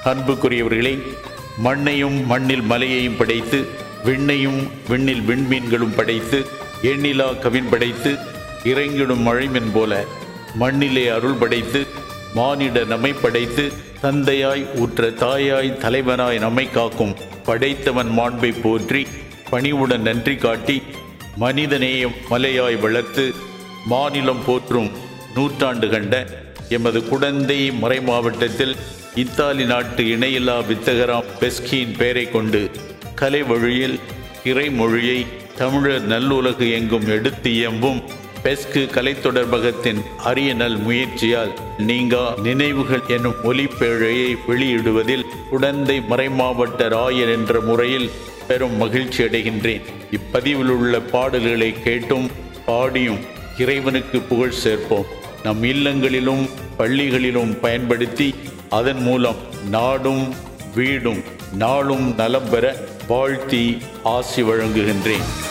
அன்புக்குரியவர்களே மண்ணையும் மண்ணில் மலையையும் படைத்து விண்ணையும் விண்ணில் விண்மீன்களும் படைத்து எண்ணிலா கவின் படைத்து இறங்கிடும் மழைமென் போல மண்ணிலே அருள் படைத்து மானிட நம்மை படைத்து தந்தையாய் உற்ற தாயாய் தலைவனாய் நம்மை காக்கும் படைத்தவன் மாண்பை போற்றி பணிவுடன் நன்றி காட்டி மனிதநேயம் மலையாய் வளர்த்து மாநிலம் போற்றும் நூற்றாண்டு கண்ட எமது குடந்தை மறை மாவட்டத்தில் இத்தாலி நாட்டு இணையில்லா வித்தகராம் பெஸ்கியின் பெயரை கொண்டு கலை வழியில் இறைமொழியை தமிழர் நல்லுலகு எங்கும் எடுத்து இயம்பும் பெஸ்கு கலைத்தொடர்பகத்தின் அரிய நல் முயற்சியால் நீங்கா நினைவுகள் என்னும் ஒலிப்பேழையை வெளியிடுவதில் குடந்தை மறைமாவட்ட ராயர் என்ற முறையில் பெரும் மகிழ்ச்சி அடைகின்றேன் இப்பதிவில் உள்ள பாடல்களை கேட்டும் பாடியும் இறைவனுக்கு புகழ் சேர்ப்போம் நம் இல்லங்களிலும் பள்ளிகளிலும் பயன்படுத்தி அதன் மூலம் நாடும் வீடும் நாளும் நலம் பெற வாழ்த்தி ஆசி வழங்குகின்றேன்